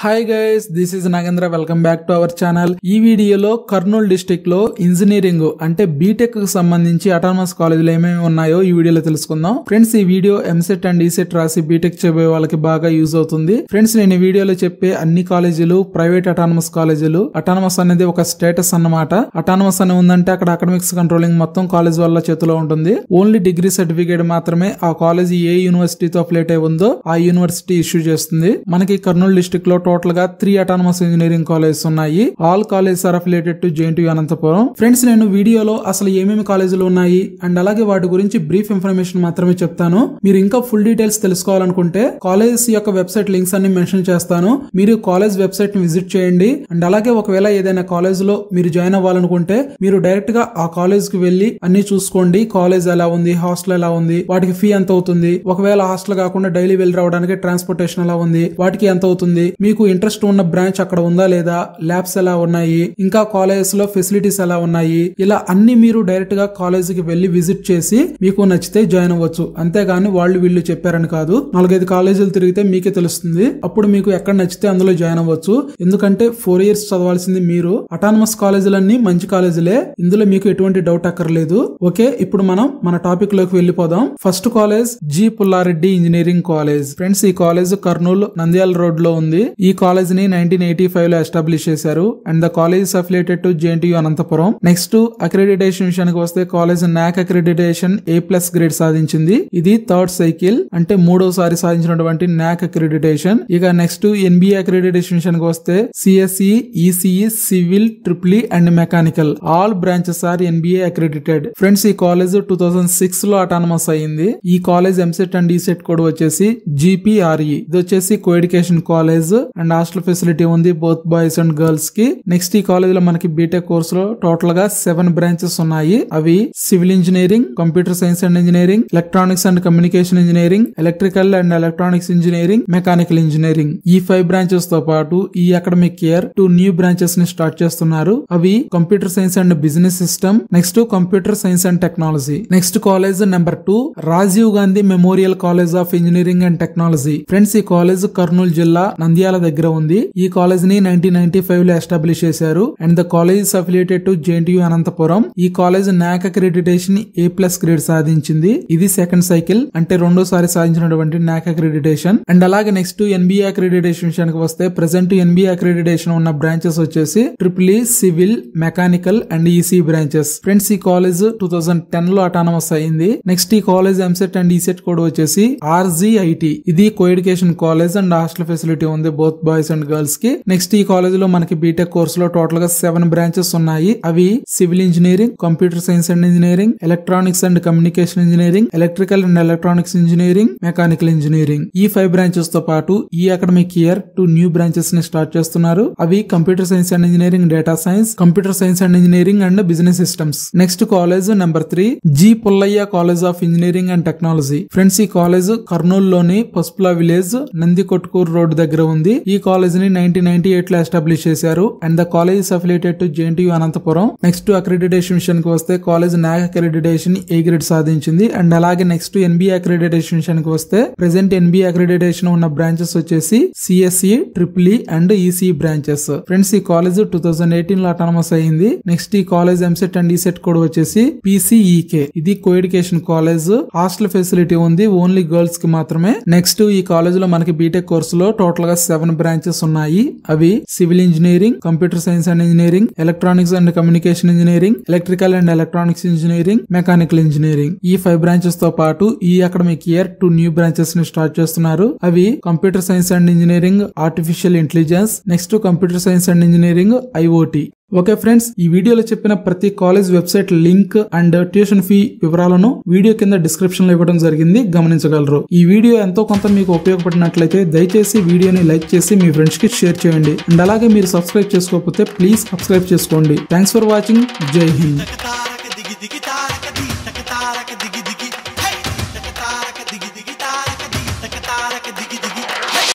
hi guys this is Nagendra welcome back to our channel ఈ వీడియోలో Kurnool district లో engineering అంటే బీటెక్ కు సంబంధించి అటానమస్ కాలేజీలు ఏమేమి ఉన్నాయో ఈ వీడియోలో తెలుసుకుందాం ఫ్రెండ్స్ ఈ వీడియో ఎంసెట్ అండ్ ఈసెట్ రాసి బీటెక్ చేయబోయే వాళ్ళకి బాగా యూజ్ అవుతుంది ఫ్రెండ్స్ నేను ఈ వీడియోలో చెప్పే అన్ని కాలేజీలు ప్రైవేట్ అటానమస్ కాలేజీలు అటానమస్ అనేది ఒక స్టేటస్ అన్నమాట అటానమస్ అని ఉందంటే అక్కడ అకాడమిక్స్ కంట్రోలింగ్ మొత్తం కాలేజ్ వాళ్ళ చేతిలో ఉంటుంది ఓన్లీ డిగ్రీ సర్టిఫికేట్ మాత్రమే ఆ కాలేజ్ ఏ యూనివర్సిటీతో అఫిలేట్ అయి ఉందో ఆ యూనివర్సిటీ ఇష్యూ చేస్తుంది మనకి కర్నూలు డిస్టిక్ లో టోటల్ గా త్రీ అటానమస్ ఇంజనీరింగ్ కాలేజెస్ ఉన్నాయి all college are affiliated to JNT Anantapur friends నేను వీడియోలో అసలు ఏమేమి కాలేజీలు ఉన్నాయి అండ్ అలాగే వాటి గురించి బ్రీఫ్ ఇన్ఫర్మేషన్ మాత్రమే చెప్తాను మీరు ఇంకా ఫుల్ డీటెయిల్స్ తెలుసుకోవాలనుకుంటే కాలేజెస్ యొక్క వెబ్సైట్ లింక్స్ అన్ని మెన్షన్ చేస్తాను మీరు కాలేజ్ వెబ్సైట్ ని విజిట్ చేయండి అండ్ అలాగే ఒకవేళ ఏదైనా కాలేజ్ లో మీరు జాయిన్ అవ్వాలనుకుంటే మీరు డైరెక్ట్ గా ఆ కాలేజ్ కి వెళ్లి అన్ని చూసుకోండి కాలేజ్ ఎలా ఉంది హాస్టల్ ఎలా ఉంది వాటికి ఫీ ఎంత అవుతుంది ఒకవేళ హాస్టల్ కాకుండా డైలీ వెళ్ళి రావడానికి ట్రాన్స్పోర్టేషన్ ఎలా ఉంది వాటికి ఎంత అవుతుంది మీకు ఇంట్రెస్ట్ ఉన్న బ్రాంచ్ అక్కడ ఉందా లేదా ల్యాబ్స్ ఎలా ఉన్నాయి ఇంకా కాలేజెస్ లో ఫెసిలిటీస్ ఎలా ఉన్నాయి ఇలా అన్ని మీరు డైరెక్ట్ గా కాలేజ్ కి వెళ్లి విజిట్ చేసి మీకు నచ్చితే జాయిన్ అవ్వచ్చు అంతేగాని వాళ్ళు వీళ్ళు చెప్పారని కాదు నాలుగైదు కాలేజీలు తిరిగితే మీకే తెలుస్తుంది అప్పుడు మీకు ఎక్కడ నచ్చితే అందులో జాయిన్ అవ్వచ్చు ఎందుకంటే ఫోర్ ఇయర్స్ చదవాల్సింది మీరు అటానమస్ కాలేజీలన్నీ మంచి కాలేజీలే ఇందులో మీకు ఎటువంటి డౌట్ అక్కర్లేదు ఓకే ఇప్పుడు మనం మన టాపిక్ లోకి వెళ్ళిపోదాం first college G Pullareddy engineering college friends ఈ కాలేజ్ కర్నూలు నంద్యాల రోడ్ లో ఉంది ఈ కాలేజ్ ని నైన్టీన్ ఎయిటీ ఫైవ్ లో ఎస్టాబ్లిష్ చేశారు and the college affiliated to JNTU Anantapur next accreditation విషయానికి వస్తే కాలేజ్ నాక్ అక్రెడిటేషన్ ఏ ప్లస్ గ్రేడ్ సాధించింది ఇది థర్డ్ సైకిల్ అంటే మూడోసారి సాధించినటువంటి నాక్ అక్రెడిటేషన్ ఇక నెక్స్ట్ ఎన్బిఏ అక్రెడిటేషన్ విషయానికి వస్తే CSE ECE civil triple and mechanical all branches are NBA accredited friends ఈ కాలేజ్ టూ థౌసండ్ సిక్స్ లో అటానమస్ అయింది ఈ college EAMCET and ECET code వచ్చేసి జిపిఆర్ఈ ఇది వచ్చేసి co education college and hostel facility ఉంది బోత్ బాయ్స్ అండ్ గర్ల్స్ కి next ఈ కాలేజ్ లో మనకి బీటెక్ కోర్స్ లో టోటల్ గా సెవెన్ బ్రాంచెస్ ఉన్నాయి అవి civil engineering computer science and engineering electronics and communication engineering electrical and electronics engineering mechanical engineering ఈ ఫైవ్ బ్రాంచెస్ తో పాటు ఈ academic year two new branches ని స్టార్ట్ చేస్తున్నారు అవి computer science and business system next computer science and technology next college number two Rajiv Gandhi memorial college of engineering and technology friends ఈ college Kurnool జిల్లా నంద్యాల దగ్గర ఉంది ఈ కాలేజ్ ని నైన్టీన్ నైన్టీ ఫైవ్ లో ఎస్టాబ్లిష్ చేశారు and the college affiliated to JNTU Anantapur ఈ college NAAC accreditation ఏ plus grade సాధించింది ఇది సెకండ్ సైకిల్ అంటే రెండోసారి సాధించినటువంటి నాక్ అక్రెడిటేషన్ అండ్ అలాగే నెక్స్ట్ ఎన్బిఏ అక్రెడిటేషన్ విషయానికి వస్తే ప్రెసెంట్ ఎన్బిఏ అక్రెడిటేషన్ ఉన్న బ్రాంచెస్ వచ్చేసి triple civil mechanical and EC branches friends ఈ కాలేజ్ టూ థౌసండ్ టెన్ లో అటానమస్ అయింది నెక్స్ట్ ఈ college EAMCET and ECET code వచ్చేసి ఆర్జీఐటి ఇది co education college and hostel facility ఉంది బోత్ బాయ్స్ అండ్ గర్ల్స్ కి నెక్స్ట్ ఈ కాలేజ్ లో మనకి బీటెక్ కోర్స్ లో టోటల్ గా సెవెన్ బ్రాంచెస్ ఉన్నాయి అవి civil engineering computer science and engineering electronics and communication engineering electrical and electronics engineering mechanical engineering ఈ ఫైవ్ బ్రాంచెస్ తో పాటు ఈ academic year two new branches ని స్టార్ట్ చేస్తున్నారు అవి computer science and engineering data science computer science and engineering and business systems next college number three G Pullaiah college of engineering and technology friends ఈ college Kurnool లోని Pasupula village Nandi Kotkur road దగ్గర ఉంది ఈ college ని nineteen ninety eight లో establish చేశారు and the college affiliated to JNTU Anantapur next accreditation విషయానికి వస్తే college NAAC accreditation A grade సాధించింది అండ్ అలాగే నెక్స్ట్ ఎన్బిఏ అక్రెడిటేషన్ విషయానికి వస్తే ప్రెసెంట్ ఎన్బిఏ అక్రెడిటేషన్ ఉన్న బ్రాంచెస్ వచ్చేసి CSE triple and EC branches friends ఈ కాలేజ్ టూ థౌసండ్ ఎయిటీన్ లో అటానమస్ అయింది నెక్స్ట్ ఈ college EAMCET and ECET code వచ్చేసి పీసీఈకే ఇది co education college hostel facility ఉంది ఓన్లీ గర్ల్స్ కి మాత్రమే నెక్స్ట్ ఈ కాలేజ్ లో మనకి బీటెక్ కోర్సు లో టోటల్ గా సెవెన్ బ్రాంచెస్ ఉన్నాయి అవి civil engineering computer science and engineering electronics and communication engineering electrical and electronics engineering mechanical engineering ఈ ఫైవ్ బ్రాంచెస్ తో పాటు ఈ academic year two new branches ని స్టార్ట్ చేస్తున్నారు అవి computer science and engineering artificial intelligence next computer science and engineering IOT okay friends ఈ వీడియోలో చెప్పిన ప్రతి college website link and tuition fee వివరాలను వీడియో కింద డిస్క్రిప్షన్ లో ఇవ్వడం జరిగింది గమనించగలరు ఈ వీడియో ఎంతో కొంత మీకు ఉపయోగపడినట్లయితే దయచేసి వీడియోని లైక్ చేసి మీ ఫ్రెండ్స్ కి షేర్ చేయండి అండ్ అలాగే మీరు సబ్స్క్రైబ్ చేసుకోకపోతే ప్లీజ్ సబ్స్క్రైబ్ చేసుకోండి thanks for watching Jai Hind